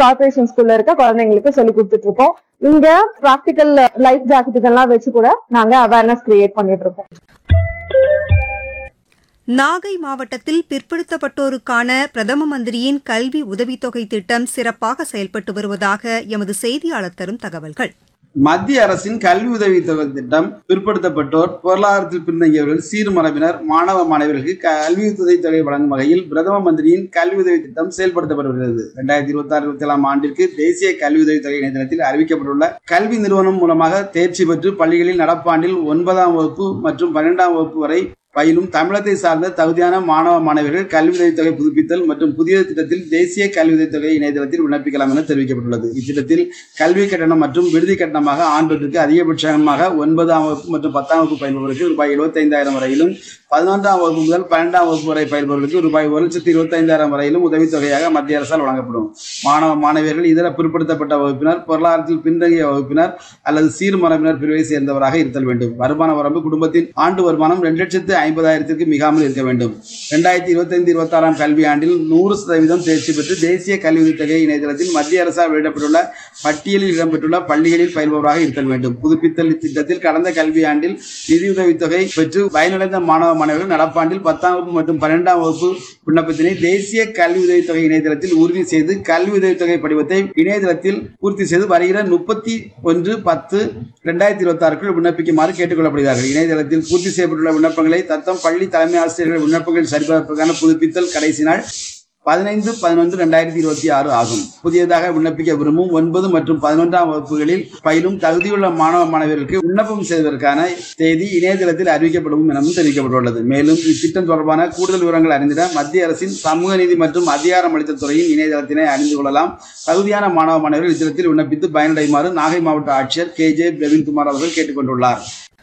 corporation ஸ்கூல்ல இருக்க குழந்தைங்களுக்கு சொல்லி கொடுத்துட்டு இருக்கோம் இங்க பிராக்டிக்கல் லைஃப் ஜாக்கெட் எல்லாம் வச்சு கூட நாங்க அவேர்னஸ் கிரியேட் பண்ணிட்டு இருக்கோம் நாகை மாவட்டத்தில் பிற்படுத்தப்பட்டோருக்கான பிரதம மந்திரியின் கல்வி உதவித்தொகை திட்டம் சிறப்பாக செயல்பட்டு வருவதாக எமது செய்தியாளர் தரும் தகவல்கள் மத்திய அரசின் கல்வி உதவி தொகை திட்டம் பிற்படுத்தப்பட்டோர் பொருளாதாரத்தில் பின்தங்கியவர்கள் சீர்மரபினர் மாணவ மாணவர்களுக்கு கல்வி உதவி தொகை வழங்கும் வகையில் பிரதம மந்திரியின் கல்வி உதவி திட்டம் செயல்படுத்தப்பட்டு வருகிறது இரண்டாயிரத்தி இருபத்தி ஆறு இருபத்தி ஏழாம் ஆண்டிற்கு தேசிய கல்வி உதவி தொகை இணையதளத்தில் அறிவிக்கப்பட்டுள்ள கல்வி நிறுவனம் மூலமாக தேர்ச்சி பெற்று பள்ளிகளில் நடப்பாண்டில் ஒன்பதாம் வகுப்பு மற்றும் பன்னிரெண்டாம் வகுப்பு வரை பயிலும் தமிழகத்தை சார்ந்த தகுதியான மாணவ மாணவர்கள் கல்வி உதவித்தொகை புதுப்பித்தல் மற்றும் புதிய திட்டத்தில் தேசிய கல்வி உதவித்தொகை இணையதளத்தில் விண்ணப்பிக்கலாம் என தெரிவிக்கப்பட்டுள்ளது இத்திட்டத்தில் கல்வி கட்டணம் மற்றும் விடுதி கட்டணமாக ஆண்டொன்றுக்கு அதிகபட்சமாக ஒன்பதாம் வகுப்பு மற்றும் பத்தாம் வகுப்பு பயில்பவர்களுக்கு ரூபாய் எழுபத்தைந்தாயிரம் வரையிலும் பதினொன்றாம் வகுப்பு முதல் பன்னெண்டாம் வகுப்பு வரை பயில்பவர்களுக்கு ரூபாய் ஒரு லட்சத்தி இருபத்தைந்தாயிரம் வரையிலும் உதவித்தொகையாக மத்திய அரசால் வழங்கப்படும் மாணவ மாணவியர்கள் இதர பிற்படுத்தப்பட்ட வகுப்பினர் பொருளாதாரத்தில் பின்தங்கிய வகுப்பினர் அல்லது சீர்மரபினர் பிரிவை சேர்ந்தவராக இருத்தல் வேண்டும் வருமான வரம்பு குடும்பத்தின் ஆண்டு வருமானம் ரெண்டு லட்சத்து ஐம்பதாயிரத்திற்கு மிகாமல் இருக்க வேண்டும் ரெண்டாயிரத்தி இருபத்தைந்து இருபத்தாறாம் கல்வி ஆண்டில் நூறு சதவீதம் தேர்ச்சி பெற்று தேசிய கல்வி உதவித்தொகை இணையதளத்தில் மத்திய அரசால் வெளியிடப்பட்டுள்ள பட்டியலில் இடம்பெற்றுள்ள பள்ளிகளில் பயில்பவராக இருத்தல் வேண்டும் புதுப்பித்தல் திட்டத்தில் கடந்த கல்வி ஆண்டில் நிதியுதவித்தொகை பெற்று பயனடைந்த மாணவ மாணவர்கள் நடப்பாண்டில் பத்தாம் வகுப்பு மற்றும் பன்னிரெண்டாம் வகுப்பு விண்ணப்பத்தினை தேசிய கல்வி உதவித்தொகை இணையதளத்தில் உறுதி செய்து கல்வி உதவித்தொகை படிவத்தை இணையதளத்தில் பூர்த்தி செய்து வருகிற முப்பத்தி ஒன்று பத்து ரெண்டாயிரத்தி இருபத்தி ஆறுக்குள் விண்ணப்பிக்குமாறு கேட்டுக்கொள்ளப்படுகிறார்கள் இணையதளத்தில் பூர்த்தி செய்யப்பட்டுள்ள விண்ணப்பங்களை தத்தம் பள்ளி தலைமை ஆசிரியர்கள் விண்ணப்பங்கள் சரிபார்ப்பதற்கான புதுப்பித்தல் கடைசி நாள் பதினைந்து பதினொன்று ரெண்டாயிரத்தி இருபத்தி ஆறு ஆகும் புதியதாக விண்ணப்பிக்க விரும்பும் ஒன்பது மற்றும் பதினொன்றாம் வகுப்புகளில் பயிலும் தகுதியுள்ள மாணவ மாணவர்களுக்கு விண்ணப்பம் செய்வதற்கான தேதி இணையதளத்தில் அறிவிக்கப்படும் எனவும் தெரிவிக்கப்பட்டுள்ளது மேலும் இத்திட்டம் தொடர்பான கூடுதல் விவரங்கள் அறிந்திட மத்திய அரசின் சமூக நீதி மற்றும் அதிகாரமளித்தல் துறையின் இணையதளத்தினை அறிந்து கொள்ளலாம் தகுதியான மாணவ மாணவர்கள் இத்திட்டத்தில் விண்ணப்பித்து பயனடையுமாறு நாகை மாவட்ட ஆட்சியர் கே ஜே பிரவீன்குமார் அவர்கள் கேட்டுக்கொண்டுள்ளார்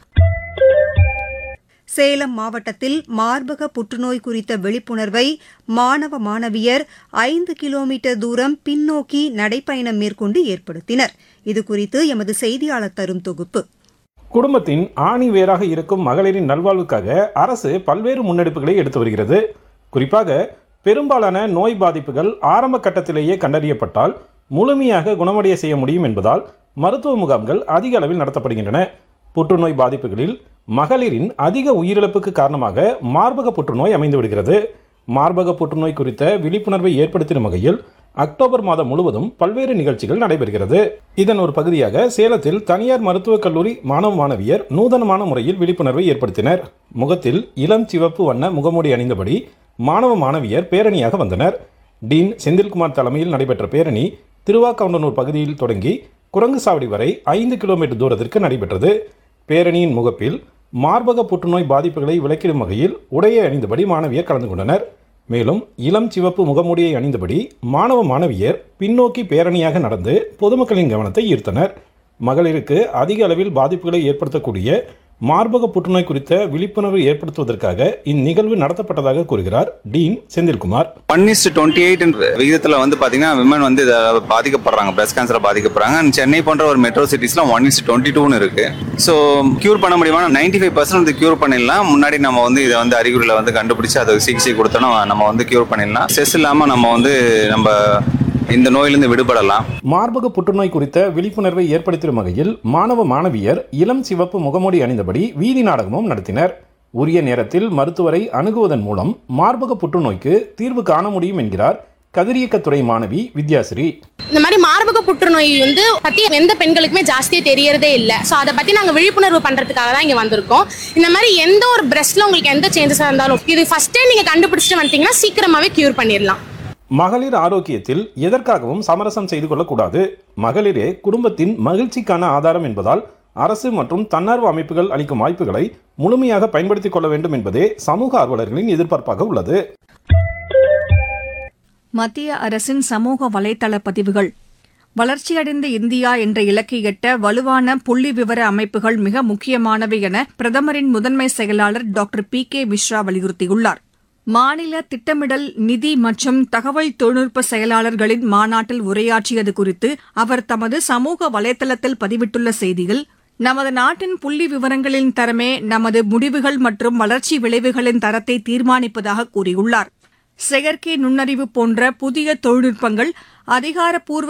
சேலம் மாவட்டத்தில் மார்பக புற்றுநோய் குறித்த விழிப்புணர்வை மாணவ மாணவியர் ஐந்து கிலோமீட்டர் தூரம் பின்னோக்கி நடைப்பயணம் மேற்கொண்டு ஏற்படுத்தினர் இதுகுறித்து எமது செய்தியாளர் தரும் தொகுப்பு குடும்பத்தின் ஆணி வேராக இருக்கும் மகளிரின் நல்வாழ்வுக்காக அரசு பல்வேறு முன்னெடுப்புகளை எடுத்து வருகிறது குறிப்பாக பெரும்பாலான நோய் பாதிப்புகள் ஆரம்ப கட்டத்திலேயே கண்டறியப்பட்டால் முழுமையாக குணமடைய செய்ய முடியும் என்பதால் மருத்துவ முகாம்கள் அதிக அளவில் நடத்தப்படுகின்றன புற்றுநோய் பாதிப்புகளில் மகளிரின் அதிக உயிரிழப்புக்கு காரணமாக மார்பக புற்றுநோய் அமைந்து விடுகிறது மார்பக புற்றுநோய் குறித்த விழிப்புணர்வை ஏற்படுத்தும் வகையில் அக்டோபர் மாதம் முழுவதும் பல்வேறு நிகழ்ச்சிகள் நடைபெறுகிறது இதன் ஒரு பகுதியாக சேலத்தில் தனியார் மருத்துவக் கல்லூரி மாணவ மாணவியர் நூதனமான முறையில் விழிப்புணர்வை ஏற்படுத்தினர் முகத்தில் இளம் சிவப்பு வண்ண முகமூடி அணிந்தபடி மாணவ மாணவியர் பேரணியாக வந்தனர் டீன் செந்தில்குமார் தலைமையில் நடைபெற்ற பேரணி திருவாக்கவுண்டனூர் பகுதியில் தொடங்கி குரங்குசாவடி வரை ஐந்து கிலோமீட்டர் தூரத்திற்கு நடைபெற்றது பேரணியின் முகப்பில் மார்பக புற்றுநோய் பாதிப்புகளை விளக்கிடும் வகையில் உடையை அணிந்தபடி மாணவியர் கலந்து கொண்டனர் மேலும் இளம் சிவப்பு முகமூடியை அணிந்தபடி மாணவ மாணவியர் பின்னோக்கி பேரணியாக நடந்து பொதுமக்களின் கவனத்தை ஈர்த்தனர் மகளிருக்கு அதிக அளவில் பாதிப்புகளை ஏற்படுத்தக்கூடிய மார்பக புற்றுநோய் குறித்த விழிப்புணர்வு ஏற்படுத்துவதற்காக இந்நிகழ்வு நடத்தப்பட்டதாக கூறுகிறார் dean Senthilkumar one is twenty eight விகிதத்தில் வந்து பார்த்தீங்கன்னா விமன் வந்து இதை பாதிக்கப்படுறாங்க பிரஸ்ட் கேன்சரை பாதிக்கப்படுறாங்க And சென்னை போன்ற ஒரு மெட்ரோ சிட்டிஸ்ல ஒன் இஸ் டுவெண்ட்டி டூன்னு இருக்கு ஸோ கியூர் பண்ண முடியுமா நைன்டி ஃபைவ் பர்சன்ட் வந்து கியூர் பண்ணிடலாம் முன்னாடி நம்ம வந்து இதை வந்து அறிகுறியில் வந்து கண்டுபிடிச்சு அதை சிகிச்சை கொடுத்தோன்னா நம்ம வந்து கியூர் பண்ணிடலாம் ஸ்ட்ரெஸ் இல்லாமல் நம்ம வந்து நம்ம இந்த நோயிலிருந்து விடுபடலாம் மார்பக புற்றுநோய் குறித்த விழிப்புணர்வை ஏற்படுத்தும் வகையில் மாணவ மாணவியர் இளம் சிவப்பு முகமூடி அணிந்தபடி வீதி நாடகமும் நடத்தினர் உரிய நேரத்தில் மருத்துவரை அணுகுவதன் மூலம் மார்பக புற்றுநோய்க்கு தீர்வு காண முடியும் என்கிறார் கதிரியக்கத்துறை மாணவி வித்யாஸ்ரீ இந்த மாதிரி மார்பக புற்றுநோய் வந்து பத்தி எந்த பெண்களுக்குமே ஜாஸ்தியா தெரியறதே இல்ல சோ அதை பத்தி நாங்க விழிப்புணர்வு பண்றதுக்காக தான் இங்க வந்திருக்கோம் இந்த மாதிரி எந்த ஒரு பிரஸ்ட்ல உங்களுக்கு எந்த சேஞ்சஸா இருந்தாலும் இது ஃபர்ஸ்டே நீங்க கண்டுபிடிச்சிட்டு வந்துட்டீங்கன்னா சீக்கிரமாவே கியூர் பண்ணிடலாம் மகளிர் ஆரோக்கியத்தில் எதற்காகவும் சமரசம் செய்து கொள்ளக்கூடாது மகளிரே குடும்பத்தின் மகிழ்ச்சிக்கான ஆதாரம் என்பதால் அரசு மற்றும் தன்னார்வ அமைப்புகள் அளிக்கும் வாய்ப்புகளை முழுமையாக பயன்படுத்திக் கொள்ள வேண்டும் என்பதே சமூக ஆர்வலர்களின் எதிர்பார்ப்பாக உள்ளது மத்திய அரசின் சமூக வலைதள பதிவுகள் வளர்ச்சியடைந்த இந்தியா என்ற இலக்கை எட்ட வலுவான புள்ளி விவர அமைப்புகள் மிக முக்கியமானவை என பிரதமரின் முதன்மை செயலாளர் டாக்டர் பி கே மிஸ்ரா வலியுறுத்தியுள்ளார் மாநில திட்டமிடல் நிதி மற்றும் தகவல் தொழில்நுட்ப செயலாளர்களின் மாநாட்டில் உரையாற்றியது குறித்து அவர் தமது சமூக வலைதளத்தில் பதிவிட்டுள்ள செய்தியில் நமது நாட்டின் புள்ளி விவரங்களின் தரமே நமது முடிவுகள் மற்றும் வளர்ச்சி விளைவுகளின் தரத்தை தீர்மானிப்பதாக கூறியுள்ளார் செயற்கை நுண்ணறிவு போன்ற புதிய தொழில்நுட்பங்கள் அதிகாரப்பூர்வ